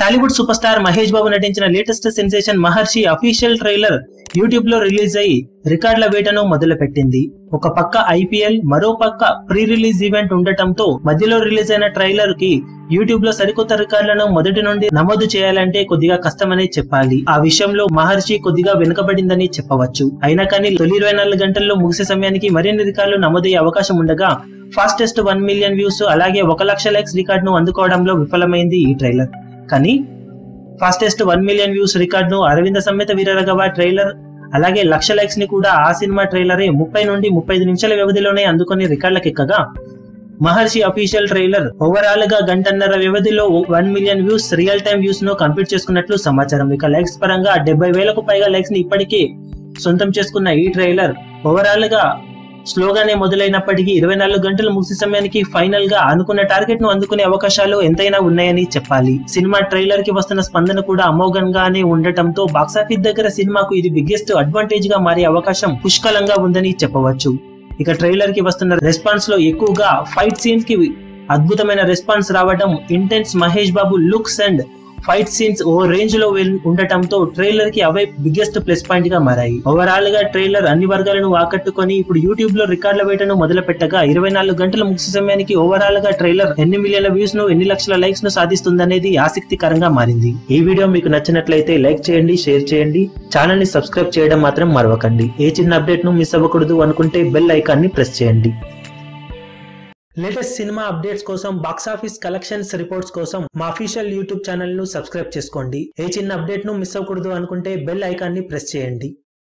Tollywood super star Mahesh Babu నటించిన latest sensation Maharshi official trailer YouTube లో release అయ్యి రికార్డుల వేటను మొదలుపెట్టింది ఒక పక్క ఐపీఎల్ మరో పక్క ప్రీ రిలీజ్ ఈవెంట్ ఉండటంతో మధ్యలో రిలీజ్ అయిన ట్రైలర్ కి యూట్యూబ్ లో సరికొత్త రికార్డులను మొదటి నుండి నమోదు చేయాలంటే కొద్దిగా కష్టమనే చెప్పాలి ఆ విషయంలో మహర్షి కొద్దిగా వెనుకబడిందని చెప్పవచ్చు అయినా కానీ తొలి ఇరవై నాలుగు గంటల్లో ముగిసే సమయానికి మరిన్ని రికార్డులు నమోదయ్యే అవకాశం ఉండగా ఫాస్టెస్ట్ వన్ మిలియన్ వ్యూస్ అలాగే ఒక లక్ష లైక్స్ రికార్డును అందుకోవడంలో విఫలమైంది ఈ ట్రైలర్ కానీ ఫాస్టెస్ట్ వన్ మిలియన్ వ్యూస్ రికార్డును అరవింద సమేత వీరరగవ ట్రైలర్ అలాగే లక్ష లైక్స్ ని కూడా ఆ సినిమా ట్రైలరే ముప్పై నుండి ముప్పై ఐదు నిమిషాల వ్యవధిలోనే అందుకొని రికార్డులకు ఎక్కగా మహర్షి అఫీషియల్ ట్రైలర్ ఓవరాల్ గా గంటన్నర వ్యవధిలో one million views real time views ను కంప్లీట్ చేసుకున్నట్లు సమాచారం ఇక లైక్స్ పరంగా డెబ్బై వేలకు పైగా లైక్స్ ని ఇప్పటికే సొంతం చేసుకున్న ఈ ట్రైలర్ ఓవరాల్ గా స్లోగానే మొదలైనప్పటికీ ఇరవై నాలుగు గంటల ముగిసే సమయానికి ఫైనల్ గా అనుకున్న టార్గెట్ ను అందుకునే అవకాశాలు ఎంతైనా ఉన్నాయని చెప్పాలి సినిమా ట్రైలర్ కి వస్తున్న స్పందన కూడా అమోఘంగానే ఉండటంతో బాక్సాఫీస్ దగ్గర సినిమాకు ఇది బిగ్గెస్ట్ అడ్వాంటేజ్ గా మారే అవకాశం పుష్కలంగా ఉందని చెప్పవచ్చు ఇక ట్రైలర్ కి వస్తున్న రెస్పాన్స్ లో ఎక్కువగా ఫైట్ సీన్స్ కి అద్భుతమైన రెస్పాన్స్ రావడం intense Mahesh Babu looks and fight scenes ఓ రేంజ్ లో వెల్- ఉండటంతో ట్రైలర్ కి అవే బిగ్గెస్ట్ ప్లస్ పాయింట్ గా మారాయి ఓవరాల్ గా ట్రైలర్ అన్ని వర్గాలను ఆకట్టుకొని ఇప్పుడు యూట్యూబ్ లో రికార్డుల వేటను మొదలు పెట్టగా ఇరవై నాలుగు గంటల ముగిసే సమయానికి ఓవరాల్ గా ట్రైలర్ ఎన్ని మిలియన్ల వ్యూస్ ను ఎన్ని లక్షల లైక్స్ ను సాధిస్తుందనేది ఆసక్తికరంగా మారింది ఈ వీడియో మీకు నచ్చినట్లయితే లైక్ చేయండి షేర్ చేయండి ఛానల్ ని సబ్స్క్రైబ్ చేయడం మాత్రం మరవకండి ఏ చిన్న అప్డేట్ ను మిస్ అవ్వకూడదు అనుకుంటే బెల్ ఐకాన్ ని ప్రెస్ చేయండి లేటెస్ట్ సినిమా అప్డేట్స్ కోసం బాక్సాఫీస్ కలెక్షన్స్ రిపోర్ట్స్ కోసం మా అఫీషియల్ యూట్యూబ్ ఛానల్ ను సబ్స్క్రైబ్ చేసుకోండి ఏ చిన్న అప్డేట్ ను మిస్ అవ్వకూడదు అనుకుంటే బెల్ ఐకాన్ ని ప్రెస్ చేయండి